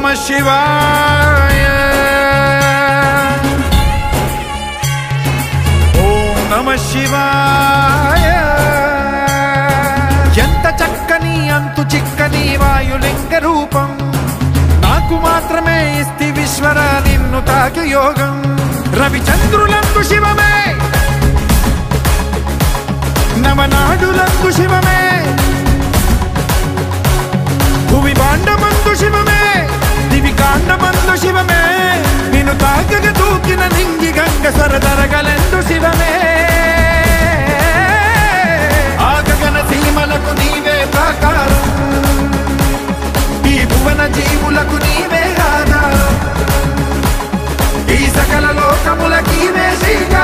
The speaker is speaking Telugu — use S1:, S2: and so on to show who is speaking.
S1: శివాయ ఓం నమ శివాయ ఎంత చక్కని అంతు చిక్కని వాయులింగ రూపం నాకు మాత్రమే ఇస్తి విశ్వర నిన్ను తాకి యోగం రవిచంద్రులందు శివమే నవనాడులందు శివమే భువి బాండమందు శివమే దివి కాండమందు శివమే నిన్ను తాకగ దూకిన నింగి గంగ సరదరగలెందు శివమే ఆగగన సీమలకు నీవే ప్రాకారం ఈ భువన జీవులకు నీవే ఆధారం ఈ సకల లోకములకీవే శ్రీకారం